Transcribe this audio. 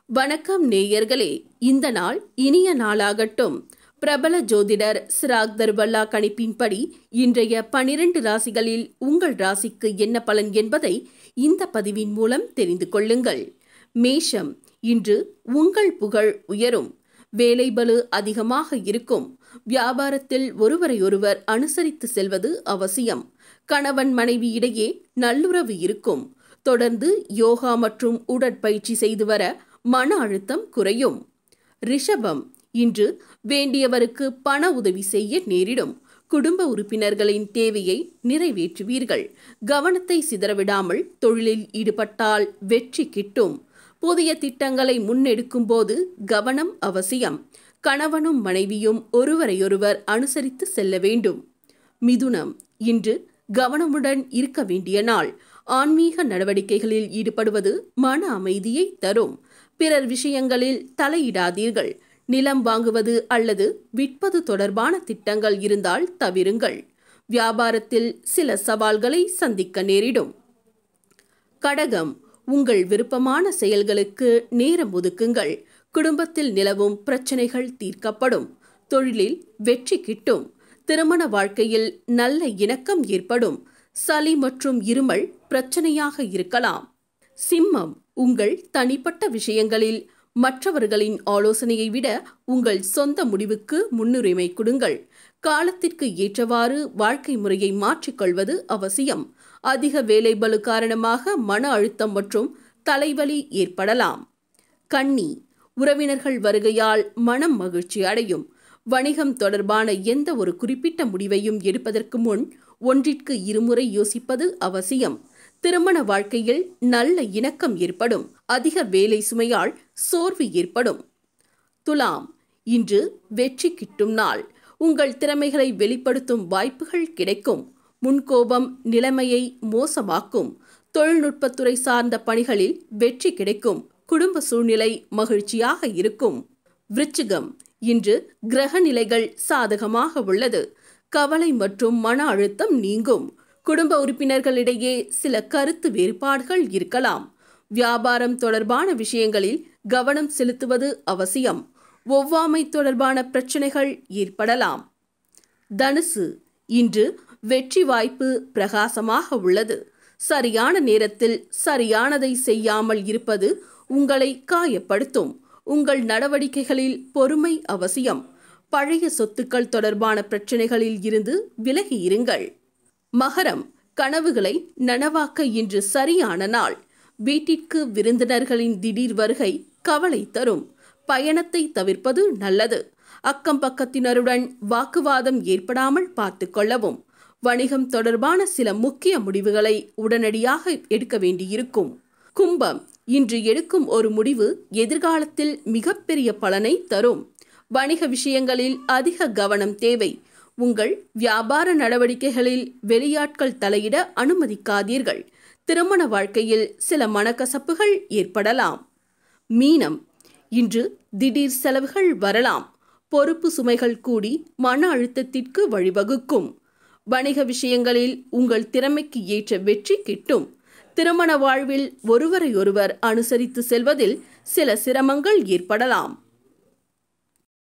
வணக்கம் நேயர்களே இந்த நாள் இனிய நாளாகட்டும் பிரபல ஜோதிடர் சிராக் தர்பல்லா கணிப்பின்படி இன்றைய பனிரெண்டு ராசிகளில் உங்கள் ராசிக்கு என்ன பலன் என்பதை இந்த பதிவின் மூலம் தெரிந்து கொள்ளுங்கள் மேஷம் இன்று உங்கள் புகழ் உயரும் வேலைபளு அதிகமாக இருக்கும் வியாபாரத்தில் ஒருவரையொருவர் அனுசரித்து செல்வது அவசியம் கணவன் மனைவி இடையே நல்லுறவு இருக்கும் தொடர்ந்து யோகா மற்றும் உடற்பயிற்சி செய்து வர மன அழுத்தம் குறையும் ரிஷபம் இன்று வேண்டியவருக்கு பண உதவி செய்ய நேரிடும் குடும்ப உறுப்பினர்களின் தேவையை நிறைவேற்றுவீர்கள் கவனத்தை சிதறவிடாமல் தொழிலில் ஈடுபட்டால் வெற்றி கிட்டும் புதிய திட்டங்களை முன்னெடுக்கும் போது கவனம் அவசியம் கணவனும் மனைவியும் ஒருவரையொருவர் அனுசரித்து செல்ல வேண்டும் மிதுனம் இன்று கவனமுடன் இருக்க வேண்டிய நாள் ஆன்மீக நடவடிக்கைகளில் ஈடுபடுவது மன அமைதியை தரும் பிறர் விஷயங்களில் தலையிடாதீர்கள் நிலம் வாங்குவது அல்லது விற்பது தொடர்பான திட்டங்கள் இருந்தால் தவிருங்கள் வியாபாரத்தில் சில சவால்களை சந்திக்க நேரிடும் கடகம் உங்கள் விருப்பமான செயல்களுக்கு நேரம் ஒதுக்குங்கள் குடும்பத்தில் நிலவும் பிரச்சனைகள் தீர்க்கப்படும் தொழிலில் வெற்றி கிட்டும் திருமண வாழ்க்கையில் நல்ல இணக்கம் ஏற்படும் சளி மற்றும் இருமல் பிரச்சனையாக இருக்கலாம் சிம்மம் உங்கள் தனிப்பட்ட விஷயங்களில் மற்றவர்களின் ஆலோசனையை விட உங்கள் சொந்த முடிவுக்கு முன்னுரிமை கொடுங்கள் காலத்திற்கு ஏற்றவாறு வாழ்க்கை முறையை மாற்றிக்கொள்வது அவசியம் அதிக வேலைபளு காரணமாக மன அழுத்தம் மற்றும் தலைவலி ஏற்படலாம் கன்னி உறவினர்கள் வருகையால் மனம் மகிழ்ச்சி அடையும் வணிகம் தொடர்பான எந்த ஒரு குறிப்பிட்ட முடிவையும் எடுப்பதற்கு முன் ஒன்றிற்கு இருமுறை யோசிப்பது அவசியம் திருமண வாழ்க்கையில் நல்ல இணக்கம் ஏற்படும் அதிக வேலை சுமையால் சோர்வு ஏற்படும் துலாம் இன்று வெற்றி கிட்டும் நாள் உங்கள் திறமைகளை வெளிப்படுத்தும் வாய்ப்புகள் கிடைக்கும் முன்கோபம் நிலைமையை மோசமாக்கும் தொழில்நுட்பத்துறை சார்ந்த பணிகளில் வெற்றி கிடைக்கும் குடும்ப சூழ்நிலை மகிழ்ச்சியாக இருக்கும் விருச்சிகம் இன்று கிரக நிலைகள் சாதகமாக உள்ளது கவலை மற்றும் மன அழுத்தம் நீங்கும் குடும்ப உறுப்பினர்களிடையே சில கருத்து வேறுபாடுகள் இருக்கலாம் வியாபாரம் தொடர்பான விஷயங்களில் கவனம் செலுத்துவது அவசியம் ஒவ்வாமை தொடர்பான பிரச்சனைகள் ஏற்படலாம் தனுசு இன்று வெற்றி வாய்ப்பு பிரகாசமாக உள்ளது சரியான நேரத்தில் சரியானதை செய்யாமல் இருப்பது உங்களை காயப்படுத்தும் உங்கள் நடவடிக்கைகளில் பொறுமை அவசியம் பழைய சொத்துக்கள் தொடர்பான பிரச்சனைகளில் இருந்து விலகி இருங்கள் மகரம் கனவுகளை நனவாக்க இன்று சரியான நாள் வீட்டிற்கு விருந்தினர்களின் திடீர் வருகை கவலை தரும் பயணத்தை தவிர்ப்பது நல்லது அக்கம் பக்கத்தினருடன் வாக்குவாதம் ஏற்படாமல் பார்த்து கொள்ளவும் வணிகம் தொடர்பான சில முக்கிய முடிவுகளை உடனடியாக எடுக்க வேண்டியிருக்கும் கும்பம் இன்று எடுக்கும் ஒரு முடிவு எதிர்காலத்தில் மிகப்பெரிய பலனை தரும் வணிக விஷயங்களில் அதிக கவனம் தேவை உங்கள் வியாபார நடவடிக்கைகளில் வெளியாட்கள் தலையிட அனுமதிக்காதீர்கள் திருமண வாழ்க்கையில் சில மனக்கசப்புகள் ஏற்படலாம் மீனம் இன்று திடீர் செலவுகள் வரலாம் பொறுப்பு சுமைகள் கூடி மன அழுத்தத்திற்கு வழிவகுக்கும் வணிக விஷயங்களில் உங்கள் திறமைக்கு ஏற்ற வெற்றி கிட்டும் திருமண வாழ்வில் ஒருவரையொருவர் அனுசரித்து செல்வதில் சில சிரமங்கள் ஏற்படலாம்